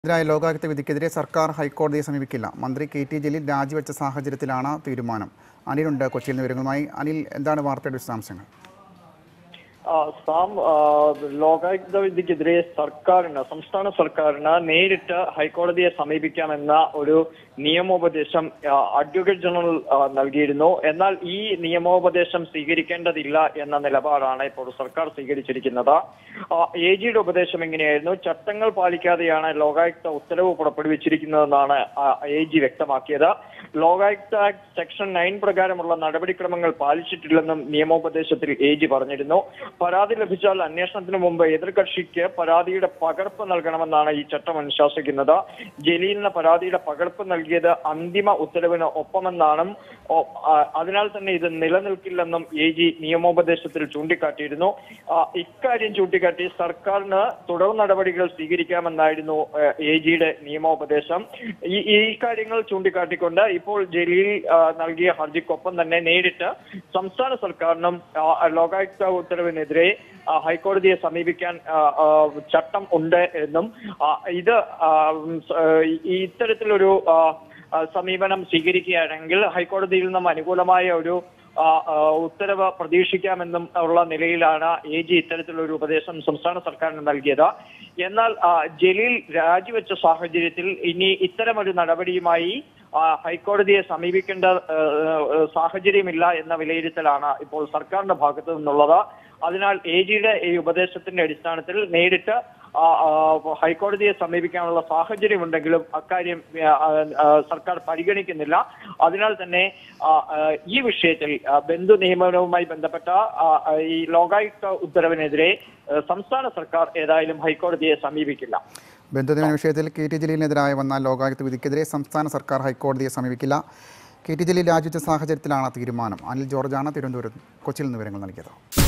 എതിരായ ലോകായുക്ത വിധിക്കെതിരെ സർക്കാർ ഹൈക്കോടതിയെ സമീപിക്കില്ല മന്ത്രി കെ ടി ജലീൽ രാജിവെച്ച സാഹചര്യത്തിലാണ് തീരുമാനം അനിലുണ്ട് കൊച്ചിയിൽ നിന്ന് വിവരങ്ങളുമായി അനിൽ എന്താണ് വാർത്തയുടെ വിശദാംശങ്ങൾ ആ, സാം ആ, ലോകായുക്ത വിധിക്കെതിരെ സർക്കാരിന് സംസ്ഥാന സർക്കാരിന് നേരിട്ട് ഹൈക്കോടതിയെ സമീപിക്കാമെന്ന ഒരു നിയമോപദേശം ആ, അഡ്വക്കേറ്റ് ജനറൽ ആ, നൽകിയിരുന്നു എന്നാൽ ഈ നിയമോപദേശം സ്വീകരിക്കേണ്ടതില്ല എന്ന നിലപാടാണ് ഇപ്പോൾ സർക്കാർ സ്വീകരിച്ചിരിക്കുന്നത് എ ജിയുടെ ഉപദേശം എങ്ങനെയായിരുന്നു ചട്ടങ്ങൾ പാലിക്കാതെയാണ് ലോകായുക്ത ഉത്തരവ് പുറപ്പെടുവിച്ചിരിക്കുന്നതെന്നാണ് എ ജി വ്യക്തമാക്കിയത് ലോകായുക്ത ആക്ട് സെക്ഷൻ നയൻ പ്രകാരമുള്ള നടപടിക്രമങ്ങൾ പാലിച്ചിട്ടില്ലെന്നും നിയമോപദേശത്തിൽ എ ജി പറഞ്ഞിരുന്നു പരാതി ലഭിച്ചാൽ അന്വേഷണത്തിന് മുമ്പ് എതിർകക്ഷിക്ക് പരാതിയുടെ പകർപ്പ് നൽകണമെന്നാണ് ഈ ചട്ടം അനുശാസിക്കുന്നത് ജലീലിന് പരാതിയുടെ പകർപ്പ് നൽകിയത് അന്തിമ ഉത്തരവിന് ഒപ്പമെന്നാണ് ഒ- ആ, അതിനാൽ തന്നെ ഇത് നിലനിൽക്കില്ലെന്നും എ ജി നിയമോപദേശത്തിൽ ചൂണ്ടിക്കാട്ടിയിരുന്നു ആ, ഇക്കാര്യം ചൂണ്ടിക്കാട്ടി സർക്കാരിന് തുടർ നടപടികൾ സ്വീകരിക്കാമെന്നായിരുന്നു എ ജിയുടെ നിയമോപദേശം ഈ ഈ കാര്യങ്ങൾ ചൂണ്ടിക്കാട്ടിക്കൊണ്ട് ഇപ്പോൾ ജലീൽ ആ, നൽകിയ ഹർജിക്കൊപ്പം തന്നെ നേരിട്ട് സംസ്ഥാന സർക്കാരിനും ആ, ലോകായുക്ത ഉത്തരവിനെതിരെ ആ, ഹൈക്കോടതിയെ സമീപിക്കാൻ ആ, ആ, ചട്ടം ഉണ്ട് എന്നും ആ, ഇത് ആ, ഉം, സ- ഈ ഇത്തരത്തിലൊരു ആ, ആ, സമീപനം സ്വീകരിക്കുകയാണെങ്കിൽ ഹൈക്കോടതിയിൽ നിന്നും അനുകൂലമായ ഒരു ആ, ആ, ഉത്തരവ് പ്രതീക്ഷിക്കാമെന്നും ഉള്ള നിലയിലാണ് എ ജി ഇത്തരത്തിലൊരു ഉപദേശം സംസ്ഥാന സർക്കാരിന് നൽകിയത് എന്നാൽ ആ, ജലീൽ രാജിവെച്ച സാഹചര്യത്തിൽ ഇനി ഇത്തരമൊരു നടപടിയുമായി ആ, ഹൈക്കോടതിയെ സമീപിക്കേണ്ട ആ, ആ, സാഹചര്യമില്ല എന്ന വിലയിരുത്തലാണ് ഇപ്പോൾ സർക്കാരിന്റെ ഭാഗത്തു നിന്നുള്ളത് അതിനാൽ എ ജിയുടെ ഈ ഉപദേശത്തിന്റെ അടിസ്ഥാനത്തിൽ നേരിട്ട് ആ, ആ, ഹൈക്കോടതിയെ സമീപിക്കാനുള്ള സാഹചര്യമുണ്ടെങ്കിലും അക്കാര്യം ആ, ആ, സർക്കാർ പരിഗണിക്കുന്നില്ല അതിനാൽ തന്നെ ആ, ആ, ഈ വിഷയത്തിൽ ആ, ബന്ധു നിയമനവുമായി ബന്ധപ്പെട്ട ആ, ആ, ഈ ലോകായുക്ത ഉത്തരവിനെതിരെ ആ, സംസ്ഥാന സർക്കാർ ഏതായാലും ഹൈക്കോടതിയെ സമീപിക്കില്ല ബന്ധുനിയമന വിഷയത്തിൽ കെ ടി ജലീലിനെതിരായ വന്ന ലോകായുക്ത വിധിക്കെതിരെ സംസ്ഥാന സർക്കാർ ഹൈക്കോടതിയെ സമീപിക്കില്ല കെ ടി ജലീൽ രാജിവെച്ച സാഹചര്യത്തിലാണ് തീരുമാനം അനിൽ ജോർജാണ് തിരുവനന്തപുരം കൊച്ചിയിൽ നിന്ന് വിവരങ്ങൾ നൽകിയത്